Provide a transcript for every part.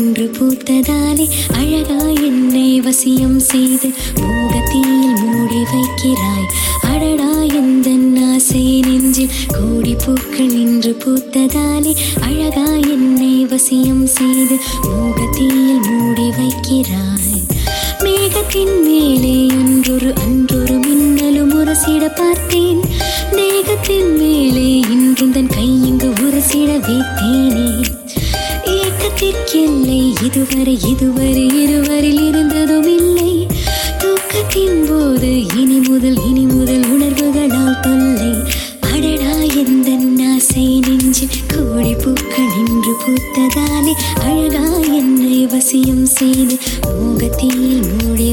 இன்று பூத்ததாலே அழகா என்னை வசியம் செய்து மோகத்தீயில் மூடி வைக்கிறாய் அடடா எந்த ஆசை நெஞ்சில் கோடி பூக்கள் இன்று பூத்ததாலே அழகா என்னை வசியம் செய்து மோகத்தீயில் மூடி வைக்கிறாய் மேகத்தின் மேலே அன்றொரு அன்றொரு மின்னலும் உரசிட பார்த்தேன் மேகத்தின் மேலே இன்றும் தன் கை இங்கு உரசிட வைத்தேனே ஏக்கத்திற்கெல்லை இதுவரை இதுவரை இருவரில் இருந்ததும் இல்லை தூக்கத்தின் போது இனி முதல் இனி முதல் உணர்வுகளால் தொல்லை அடடா எந்த ஆசை நெஞ்சில் கோடி பூக்கள் இன்று பூத்ததாலே அழகா என்னை வசியம் செய்து மோகத்தில் மூடி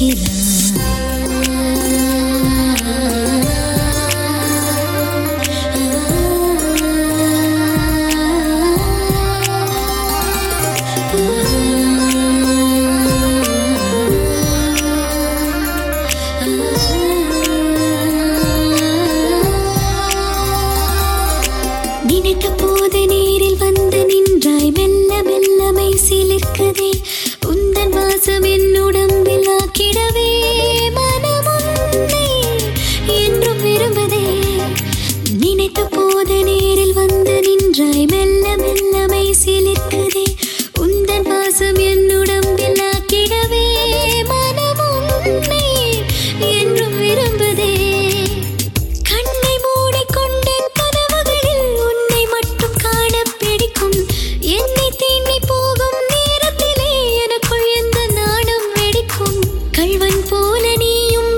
நினைத்த போது நேரில் வந்து நின்றாய் மெல்ல மெல்லமை சிலிர்க்குதே உந்தன் வாசம் என் உடம்பில் ஆக்கிடவே மனமுன்னை என்றும் விரும்புதே நினைத்த போது நேரில் வந்து நின்றாய் மெல்ல மெல்லமை சிலிர்க்குதே உந்தன் வாசம் என் உடம்பில் ஆக்கிடவே மனமுன்னை என்றும் விரும்புதே கண்ணை மூடிக்கொண்டேன் கனவுகளில் உன்னை மட்டும் காண பிடிக்கும் என்னை தேனி போகும் நேரத்திலே எனக்குள் எந்த நாணம் வெடிக்கும் கள்வன் போல நீயும்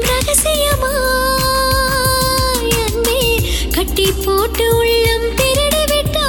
ரகசியமாய் அன்பே கட்டி போட்டு உள்ளம் திருடி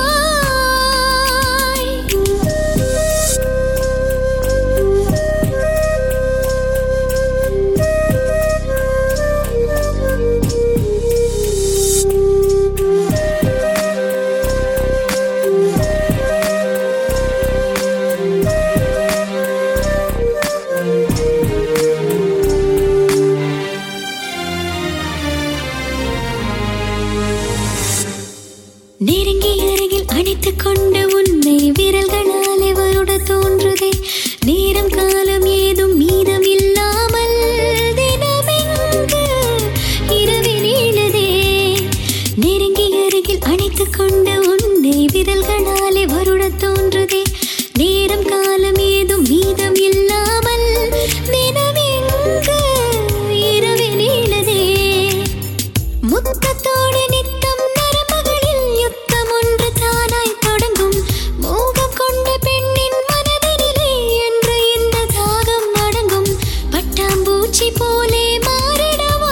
நெருங்கி அருகில் அணைத்துக் கொண்டு உன்னை விரல்களாலே வருட தோன்றுதே நேரம் காலம் ஏதும் மீதம் இல்லாமல் தினமெங்கு இரவி நீளுதே நெருங்கி அருகில் அணைத்துக் கொண்டு உன்னை விரல்களாலே வருட தோன்றுதே நேரம் காலம் ஏதும் மீதம் இல்லாமல் தினமெங்கு இரவி நீளுதே முத்தத்தோடு நித்தம் நரம்புகளில் யுத்தம் ஒன்று தானாய் தொடங்கும் மோகம் கொண்ட பெண்ணின் மனதினிலே என்று இந்த தாகம் அடங்கும் பட்டாம்பூச்சி போலே மாறிடவா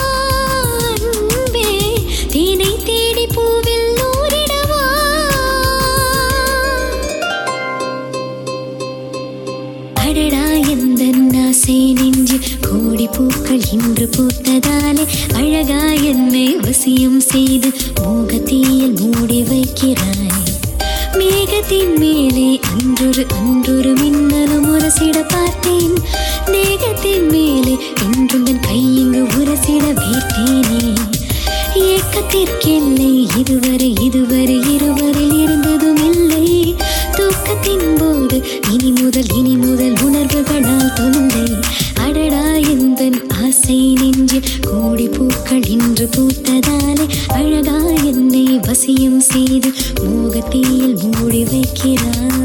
அன்பே தேனை தேடி பூவில் நூறிடவா அடடா எந்த ஆசை நெஞ்சு கோடி பூக்கள் இன்று பூத்ததாலே அழகா என்னை வசியம் செய்து மோகத்தீயில் மூடி வைக்கிறாய் மேகத்தின் மேலே அன்றொரு அன்றொரு மின்னலும் உரசிட பார்த்தேன் மேகத்தின் மேலே என்றும் தன் கை இங்கு உரசிட வைத்தேனே ஏக்கத்திற்கெல்லை இதுவரை இதுவரை இருவரில் இருந்ததும் இல்லை தூக்கத்தின் போது இனி முதல் இனி முதல் உணர்வுகளால் தொல்லை அடடா எந்த ஆசை நெஞ்சு கோடி பூக்கள் இன்று பூத்ததாலே அழகா என்னை வசியம் செய்து மோகத்தீயில் மூடி வைக்கிறாய்